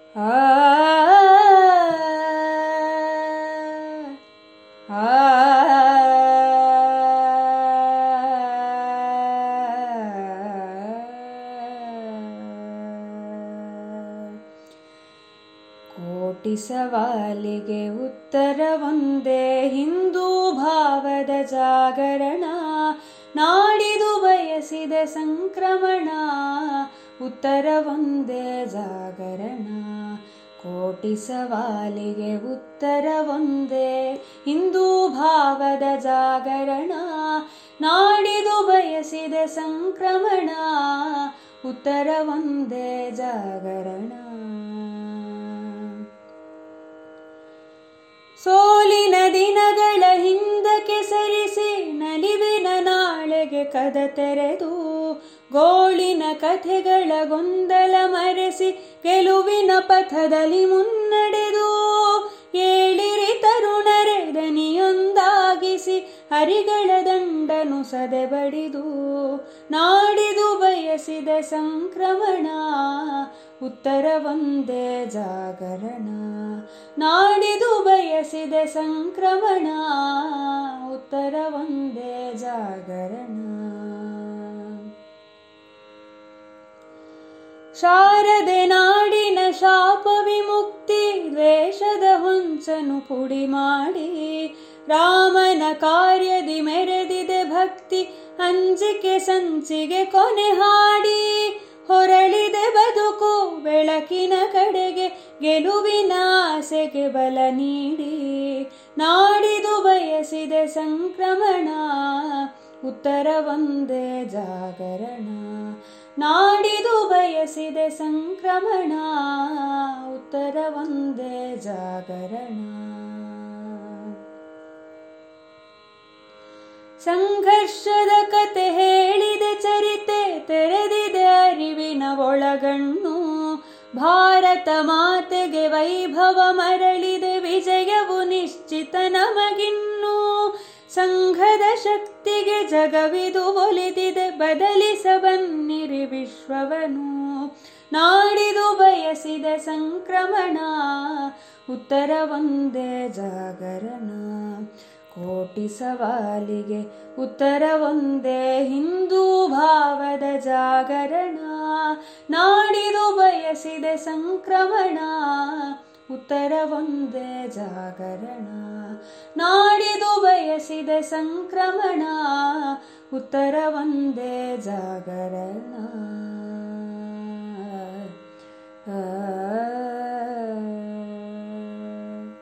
ಆ ಆ ಕೋಟಿ ಸವಾಲಿಗೆ ಉತ್ತರ ಒಂದೇ ಹಿಂದೂ ಭಾವದ ಜಾಗರಣ ನಾಡಿದು ಬಯಸಿದ ಸಂಕ್ರಮಣ ಉತ್ತರ ಒಂದೇ ಜಾಗರಣ ಕೋಟಿ ಸವಾಲಿಗೆ ಉತ್ತರ ಒಂದೇ ಹಿಂದೂ ಭಾವದ ಜಾಗರಣ ನಾಡಿದು ಬಯಸಿದ ಸಂಕ್ರಮಣ ಉತ್ತರ ಒಂದೇ ಜಾಗರಣ ಸೋಲಿನ ದಿನಗಳ ಹಿಂದಕ್ಕೆ ಸರಿಸಿ ನಲಿವಿನ ನಾಳೆಗೆ ಕದ ತೆರೆದು ಗೋಳಿನ ಕಥೆಗಳ ಗೊಂದಲ ಮರೆಸಿ ಗೆಲುವಿನ ಪಥದಲ್ಲಿ ಮುನ್ನಡೆದು ಏಳಿರಿ ತರುಣರೆ ದನಿಯೊಂದಾಗಿಸಿ ಹರಿಗಳ ದಂಡನು ಸದೆ ಬಡಿದು ನಾಡಿದು ಬಯಸಿದ ಸಂಕ್ರಮಣ ಉತ್ತರ ಒಂದೇ ಜಾಗರಣ ನಾಡಿದು ಬಯಸಿದ ಸಂಕ್ರಮಣ ಉತ್ತರ ಒಂದೇ ಜಾಗರಣ ಶಾರದೆ ನಾಡಿನ ಶಾಪ ವಿಮುಕ್ತಿ ದ್ವೇಷದ ಹೊಂಚನು ಪುಡಿ ಮಾಡಿ ರಾಮನ ಕಾರ್ಯದಿ ಮೆರೆದಿದೆ ಭಕ್ತಿ ಅಂಜಿಕೆ ಸಂಚಿಗೆ ಕೊನೆ ಹಾಡಿ ಹೊರಳಿದೆ ಬದುಕು ಬೆಳಕಿನ ಕಡೆಗೆ ಗೆಲುವಿನ ಆಸೆಗೆ ಬಲ ನೀಡಿ ನಾಡಿದು ಬಯಸಿದೆ ಸಂಕ್ರಮಣ ಉತ್ತರ ಒಂದೇ ಜಾಗರಣ ನಾಡಿದು ಬಯಸಿದೆ ಸಂಕ್ರಮಣ ಉತ್ತರ ಒಂದೇ ಜಾಗರಣ ಸಂಘರ್ಷದ ಕತೆ ಹೇಳಿದೆ ಚರಿತೆ ತೆರೆದಿದೆ ಅರಿವಿನ ಒಳಗಣ್ಣು ಭಾರತ ಮಾತೆಗೆ ವೈಭವ ಮರಳಿದೆ ವಿಜಯವು ನಿಶ್ಚಿತ ನಮಗಿನ್ನು ಸಂಘದ ಶಕ್ತಿಗೆ ಜಗವಿದು ಒಲಿದಿದೆ ಬದಲಿಸ ಬನ್ನಿರಿ ವಿಶ್ವವನು ನಾಡಿದು ಬಯಸಿದ ಸಂಕ್ರಮಣ ಉತ್ತರ ಒಂದೇ ಜಾಗರಣ ಕೋಟಿ ಸವಾಲಿಗೆ ಉತ್ತರ ಒಂದೇ ಹಿಂದೂ ಭಾವದ ಜಾಗರಣ ನಾಡಿದು ಬಯಸಿದ ಸಂಕ್ರಮಣ ಉತ್ತರ ಒಂದೇ ಜಾಗರಣ ನಾಡಿದು ಬಯಸಿದ ಸಂಕ್ರಮಣ ಉತ್ತರ ಒಂದೇ ಜಾಗರಣ